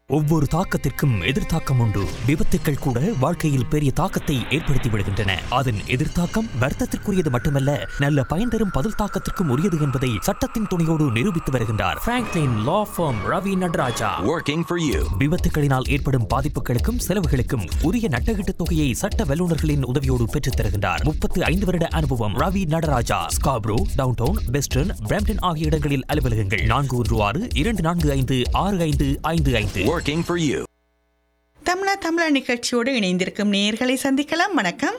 ஒவ்வொரு தாக்கத்திற்கும் எதிர்த்தாக்கம் உண்டு விபத்துக்கள் கூட வாழ்க்கையில் பெரிய தாக்கத்தை ஏற்படுத்தி விடுகின்றன அதன் எதிர்த்தாக்கம் வர்த்தத்திற்குரியது மட்டுமல்ல நல்ல பயன் தரும் பதில் தாக்கத்திற்கும் உரியது என்பதை சட்டத்தின் துணையோடு நிரூபித்து வருகின்றார் Franklin law firm Ravi Nataraja working for you. விபத்துகளினால் ஏற்படும் பாதிப்புகளுக்கும் செலவுகளுக்கும் உரிய நட்டகீட்டு தொகையை சட்ட வல்லுநர்களின் உதவியோடு பெற்றுத் தருகின்றார் முப்பத்து ஐந்து வருட அனுபவம் Ravi Nataraja Scarborough downtown western Brampton ஆகிய இடங்களில் அலுவலகங்கள் நான்கு ஒன்று ஆறு இரண்டு நான்கு ஐந்து ஆறு ஐந்து ஐந்து ஐந்து Working for you. தமிழா தமிழா நிகழ்ச்சியோடு இணைந்திருக்கும் நேயர்களை சந்திக்கலாம் வணக்கம்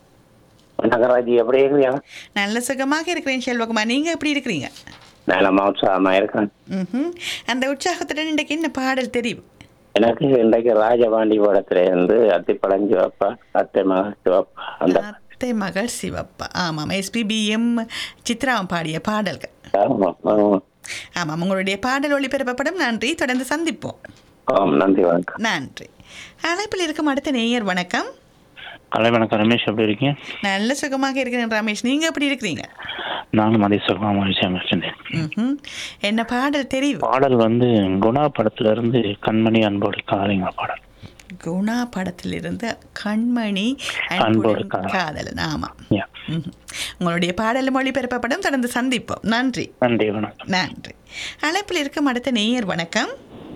நகராஜி எப்படி இருக்கிறியா நல்ல சுகமாக இருக்கிறேன் செல்வகுமார் நீங்க எப்படி இருக்கிறீங்க நலமா உற்சாகமா இருக்கேன் ம்ஹும். அந்த உற்சாகத்துடன் இன்றைக்கு என்ன பாடல் தெரியும் எனக்கு இன்றைக்கு ராஜபாண்டி படத்துல இருந்து அத்திப்பழம் சிவப்பா அத்தை மகா சிவப்பா அந்த அத்தை மகள் சிவப்பா ஆமாம் எஸ்பிபிஎம் சித்ராவும் பாடிய பாடல்கள் ஆமா, ஆமா. ஆமாம் உங்களுடைய பாடல் ஒளிபரப்பப்படும் நன்றி தொடர்ந்து சந்திப்போம் ஆம் நன்றி வணக்கம் நன்றி அழைப்பில் இருக்கும் அடுத்த நேயர் வணக்கம் கலை வணக்கம் ரமேஷ் எப்படி இருக்கீங்க நல்ல சுகமாக இருக்கிறேன் ரமேஷ் நீங்க எப்படி இருக்கிறீங்க நானும் அதே சுகமாக விஷயம் இருக்கின்றேன் ம்ஹும். என்ன பாடல் தெரியும் பாடல் வந்து குணா படத்துல இருந்து கண்மணி அன்போடு காலைங்க பாடல் குணா படத்திலிருந்து கண்மணி அன்போடு அன்புடன் காதலன். காதலன் ஆமாம் யா. ம்ஹும். உங்களுடைய பாடல் மொழிபெயர்ப்பப்படும் தொடர்ந்து சந்திப்போம் நன்றி நன்றி வணக்கம் நன்றி அழைப்பில் இருக்கும் அடுத்த நேயர் வணக்கம்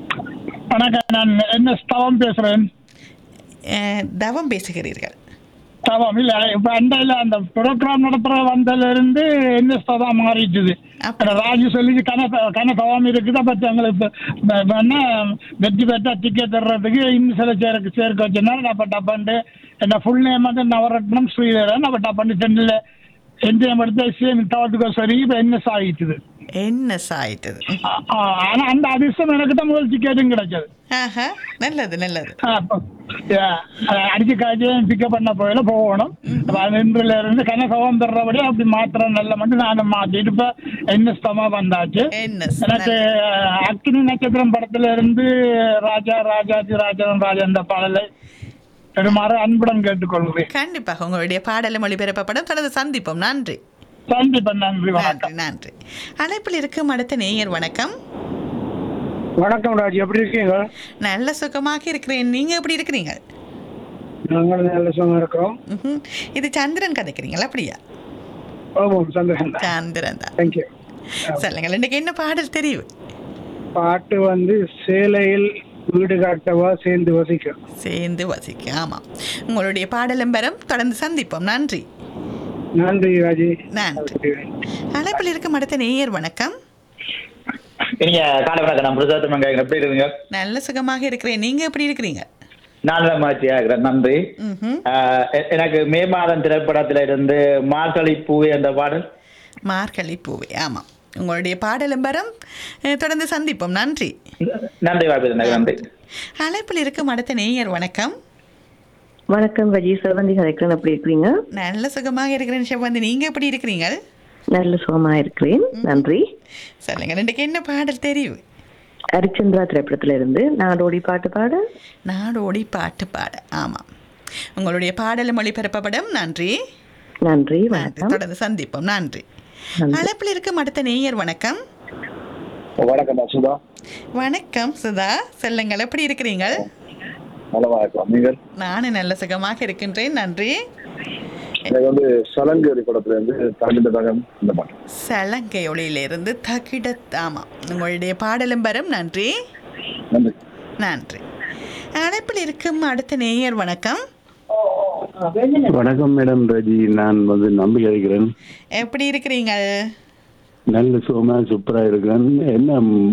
வணக்கம் நான் என்ன தவம் பேசுறேன் அஹ், தவம் பேசுகிறீர்கள் தவம் இல்ல இப்ப அண்டையில அந்த ப்ரோக்ராம் நடத்துற வந்ததுல இருந்து என்ன தான் மாறிட்டுது அப்ப- ராஜு சொல்லி கன கன தவம் இருக்குது அப்ப எங்களுக்கு இப்ப ப- ப- என்ன வெற்றி பெற்றா டிக்கெட் தர்றதுக்கு இன்னும் சில சேர்க்க சேர்க்க வச்சனால நான் அப்ப டப்பாண்டு என்ன ஃபுல் நேம் வந்து நவரத்னம் ஸ்ரீதரன் அப்ப டப்பாண்டு சென்னில் எந்த எடுத்து சேம் தவத்துக்கோ சரி இப்ப என்ன சாகிட்டுது என்ன சாயிட்டது ஆ- ஆ- ஆனா அந்த அதிர்ஷ்டம் எனக்கு தான் முதல் டிக்கெட்டும் கிடைச்சது ஆஹா நல்லது நல்லது அடிச்சு காய்ச்சி பிக்கப் பண்ண போயில போகணும் அப்ப அது இன்றுல இருந்து கனகவம் பெறபடி அப்படி மாத்திரம் நல்ல மட்டும் நான் மாத்திட்டு இப்ப என்எஸ்தமா வந்தாச்சு என்ன எனக்கு அஹ், அக்னி நட்சத்திரம் படத்துல இருந்து ராஜா ராஜாதி ராஜன் ராஜா அந்த பாடலை பெருமாறு அன்புடன் கேட்டுக்கொள்கிறேன் கண்டிப்பாக உங்களுடைய பாடல் மொழிபெயர்ப்பப்படும் தொடர்ந்து சந்திப்போம் நன்றி சந்திப்பன் நன்றி நன்றி வணக்கம் நன்றி அழைப்பில் இருக்கும் அடுத்த நேயர் வணக்கம் வணக்கம் ராஜ் எப்படி இருக்கீங்க நல்ல சுகமாக இருக்கிறேன் நீங்க எப்படி இருக்கிறீங்க நாங்களும் நல்ல சுகம் இருக்கிறோம் ம்ஹும். இது சந்திரன் கதைக்கிறீங்களா அப்படியா ஓம் சந்திரன் சந்திரன் தான் தேங்க்யூ சொல்லுங்கள் இன்னைக்கு என்ன பாடல் தெரியும் பாட்டு வந்து சேலையில் வீடு காட்டவா சேர்ந்து வசிக்கும் சேர்ந்து வசிக்க ஆமாம் உங்களுடைய பாடலும் பெறும் தொடர்ந்து சந்திப்போம் நன்றி நன்றி ராஜி நன்றி அழைப்பில் இருக்கும் அடுத்த நேயர் வணக்கம் நீங்க காலை வணக்கம் நான் புருஷோத்தமன் கேட்கிறேன் எப்படி இருக்கீங்க நல்ல சுகமாக இருக்கிறேன் நீங்க எப்படி இருக்கிறீங்க நல்ல மாச்சியா இருக்கிறேன் நன்றி ம்ஹும். ஆஹ் எ- எனக்கு மே மாதம் திரைப்படத்துல இருந்து மார்கழி பூவே என்ற பாடல் மார்கழி பூவே ஆமாம் உங்களுடைய பாடலும் பெறும் அஹ், தொடர்ந்து சந்திப்போம் நன்றி நன்றி வாய்ப்பு எனக்கு நன்றி அழைப்பில் இருக்கும் அடுத்த நேயர் வணக்கம் வணக்கம் ரஜி சிவந்தி கதைக்கிறேன் எப்படி இருக்கிறீங்க நல்ல சுகமாக இருக்கிறேன் சிவந்தி நீங்க எப்படி இருக்கிறீங்க நல்ல சுகமா இருக்கிறேன் நன்றி சொல்லுங்க இன்றைக்கு என்ன பாடல் தெரியும் ஹரிச்சந்திரா திரைப்படத்துல இருந்து நாடோடி பாட்டு பாட நாடோடி பாட்டு பாட ஆமாம் உங்களுடைய பாடலும் மொழிபெயர்ப்பப்படும் நன்றி நன்றி நன்றி வணக்கம் தொடர்ந்து சந்திப்போம் நன்றி நன்றி. அழைப்பில் இருக்கும் அடுத்த நேயர் வணக்கம் வணக்கம் சுதா வணக்கம் சுதா சொல்லுங்கள் எப்படி இருக்கிறீங்க நலமா இருக்கோம் நீங்கள் நானும் நல்ல சுகமாக இருக்கின்றேன் நன்றி எனக்கு வந்து சலங்கரி படத்துல இருந்து தமிழ் தகம் இந்த பாட்டு சலங்கை ஒளியிலிருந்து தகிட ஆமாம் உங்களுடைய பாடலும் பெறும் நன்றி நன்றி நன்றி அழைப்பில் இருக்கும் அடுத்த நேயர் வணக்கம் வணக்கம் மேடம் ரஜி நான் வந்து நம்பி இருக்கிறேன் எப்படி இருக்கிறீங்க நல்ல சுகமா சூப்பரா இருக்கிறேன் என்ன ம்,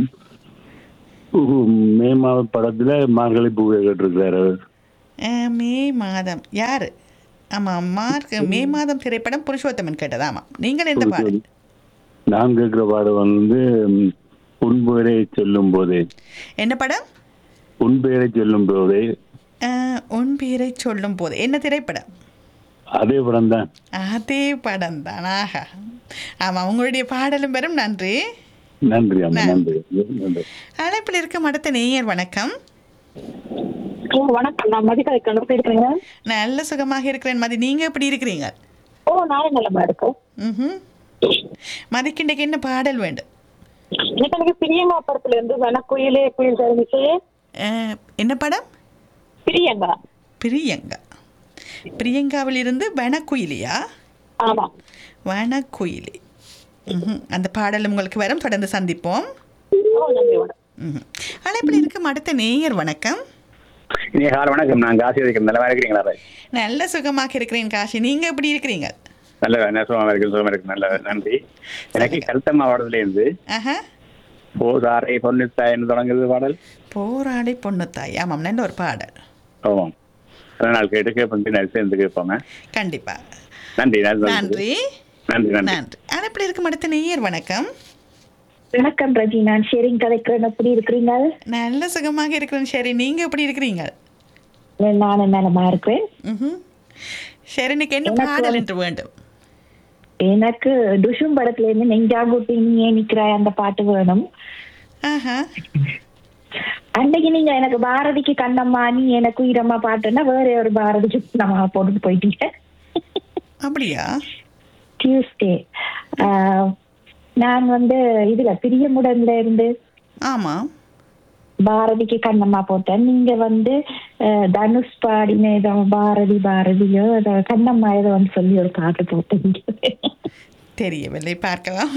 உ- மே மாத படத்துல மார்கழி பூவை கேட்டிருக்கிறாரு அவர். அஹ், மே மாதம் யாரு ஆமாம் மார்க் மே மாதம் திரைப்படம் புருஷோத்தமன் கேட்டது ஆமாம் நீங்கள் எந்த பாடல் நான் கேட்கிற பாடு வந்து ம், உன் பெயரை சொல்லும் போதே என்ன படம் உன் பெயரை சொல்லும் போதே அஹ், உன் பேரை சொல்லும் போது என்ன திரைப்படம் அதே படம் தான் அதே படம் தான் ஆஹா ஆமாம் உங்களுடைய பாடலும் பெறும் நன்றி நன்றி அம்மா நன்றி நன்றி அழைப்பில் இருக்கும் அடுத்த நேயர் வணக்கம் வணக்கம் நான் மதிக்கலை கண்டு இருக்கிறீங்க நல்ல சுகமாக இருக்கிறேன் மதி நீங்க எப்படி இருக்கிறீங்க ஓ நானும் நல்லமா இருக்கோம் ம் மதிக்கிண்டைக்கு என்ன பாடல் வேண்டும் எனக்கு எனக்கு பிரியங்கா படத்துல இருந்து வனக்குயிலே குயில் தருமிசையே அஹ், என்ன படம் பிரியங்கா பிரியங்கா பிரியங்காவிலிருந்து வனக்குயிலியா ஆமா வனக்குயிலி ம்ஹும். அந்த பாடல் உங்களுக்கு வரும் தொடர்ந்து சந்திப்போம் ஓ நன்றி வணக்கம் ம்ஹும். அழைப்பில் இருக்கும் அடுத்த நேயர் வணக்கம் இனிய கால வணக்கம் நான் காசி இருக்கிறேன் நல்லா இருக்கிறீங்களா ராஜ் நல்ல சுகமாக இருக்கிறேன் காஷி நீங்க எப்படி இருக்கிறீங்க நல்ல நல்ல சுகமாக இருக்கு சுகமாக இருக்கு நல்ல நன்றி எனக்கு கருத்த மாவட்டத்திலேருந்து ஆஹா போதாரை பொன்னித்தாயின்னு தொடங்குது பாடல் போராடி பொண்ணுத்தாய் ஆமாம் நல்ல ஒரு பாடல் ஆமாம் அதனால் நாள் கேட்டு கேட்போம் நடிச்சு சேர்ந்து கேட்போங்க கண்டிப்பா நன்றி நன்றி நன்றி நன்றி நன்றி நன்றி அழைப்பில் இருக்கும் அடுத்த நேயர் வணக்கம் வணக்கம் ரஜி நான் ஷேரிங் கதைக்கிறேன் எப்படி இருக்கிறீங்க நல்ல சுகமாக இருக்கிறேன் சரி நீங்க எப்படி இருக்கிறீங்க நான் நலமா இருக்கிறேன் ம்ஹும். சரி இன்னைக்கு என்ன எனக்கு பாடல் வந்து- என்று வேண்டும் எனக்கு டுஷும் படத்துல இருந்து நெஞ்சாங்குட்டி நீ நிக்கிறாய் அந்த பாட்டு வேணும் ஆஹா அன்னைக்கு நீங்க எனக்கு பாரதிக்கு கண்ணம்மா நீ எனக்கு உயிரம்மா பாட்டுன்னா வேற ஒரு பாரதிக்கு நம்ம போட்டுட்டு போயிட்டீங்க அப்படியா டியூஸ்டே நான் வந்து இதுல பிரியமுடன்ல இருந்து ஆமா பாரதிக்கு கண்ணம்மா போட்டேன் நீங்க வந்து அஹ், தனுஷ் பாடின ஏதோ பாரதி பாரதியோ ஏதோ கண்ணம்மா ஏதோ வந்து சொல்லி ஒரு பாட்டு போட்டீங்க தெரியவில்லை பார்க்கலாம்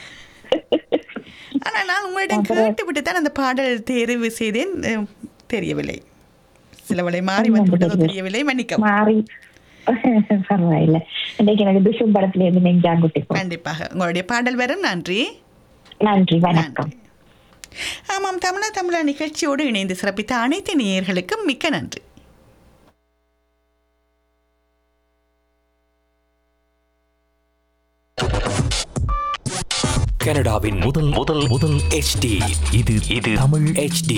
ஆனா நான் உங்களிடம் கேட்டு விட்டு தான் அந்த பாடல் தேர்வு செய்தேன் அஹ், தெரியவில்லை சிலவளை மாறி வந்து விட்டதோ தெரியவில்லை மன்னிக்கவும் மாறி பரவாயில்ல இன்னைக்கு எனக்கு துஷும் படத்துல இருந்து நெஞ்சாங்குட்டி போ கண்டிப்பாக உங்களுடைய பாடல் வரும் நன்றி நன்றி வணக்கம் நன்றி ஆமாம் தமிழா தமிழா நிகழ்ச்சியோடு இணைந்து சிறப்பித்த அனைத்து நேயர்களுக்கும் மிக்க நன்றி கனடாவின் முதல் முதல் முதல் HD இது இது தமிழ் HD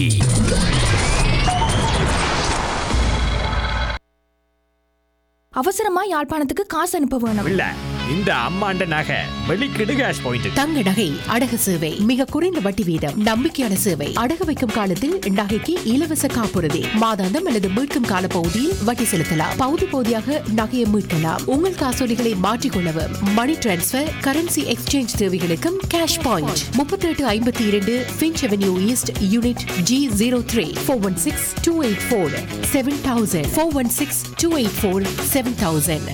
அவசரமா யாழ்ப்பாணத்துக்கு காசு அனுப்ப வேணும் இல்ல இந்த அம்மாண்ட நகை வெளிக்கிடு கேஷ் பாயிண்ட் தங்க நகை அடகு சேவை மிக குறைந்த வட்டி வீதம் நம்பிக்கையான சேவை அடகு வைக்கும் காலத்தில் நகைக்கு இலவச காப்புறுதி மாதாந்தம் அல்லது மீட்கும் கால பகுதியில் வட்டி செலுத்தலாம் பகுதி பகுதியாக நகையை மீட்கலாம் உங்கள் காசோலிகளை மாற்றிக்கொள்ளவும் மணி டிரான்ஸ்பர் கரன்சி எக்ஸ்சேஞ்ச் தேவைகளுக்கும் கேஷ் பாயிண்ட் முப்பத்தி எட்டு ஐம்பத்தி இரண்டு Finch avenue east unit G zero three four one six two eight four seven thousand four one six two eight four seven thousand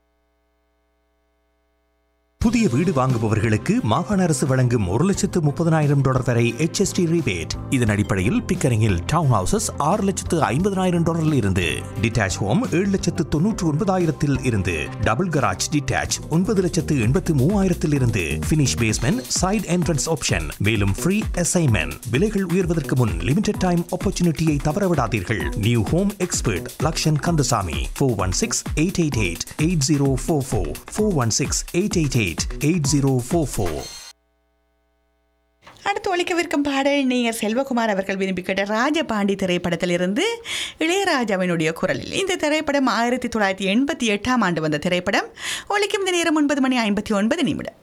புதிய வீடு வாங்குபவர்களுக்கு மாகாண அரசு வழங்கும் ஒரு லட்சத்து முப்பதனாயிரம் டாலர் வரை HST rebate இதன் அடிப்படையில் பிக்கரிங்கில் டவுன் ஹவுசஸ் ஆறு லட்சத்து ஐம்பதனாயிரம் டாலரில் இருந்து டிட்டாச் ஹோம் ஏழு லட்சத்து தொன்னூற்று ஒன்பதாயிரத்தில் இருந்து டபுள் கராஜ் டிட்டாச் ஒன்பது லட்சத்து எண்பத்து மூவாயிரத்தில் இருந்து finish basement side entrance option மேலும் ஃப்ரீ அசைன்மெண்ட் விலைகள் உயர்வதற்கு முன் லிமிடெட் டைம் ஆப்பர்ச்சுனிட்டியை தவறவிடாதீர்கள் new home expert Lakshan Kandasamy four one six eight eight eight eight zero four four four one six eight eight eight eight zero four four அடுத்து ஒழிக்கவிருக்கும் பாடல் நீங்கள் செல்வகுமார் அவர்கள் விரும்பி கேட்ட ராஜபாண்டி திரைப்படத்திலிருந்து இளையராஜாவினுடைய குரலில் இந்த திரைப்படம் ஆயிரத்தி தொள்ளாயிரத்தி எண்பத்தி எட்டாம் ஆண்டு வந்த திரைப்படம் ஒழிக்கும் இந்த நேரம் ஒன்பது மணி ஐம்பத்தி ஒன்பது நிமிடம்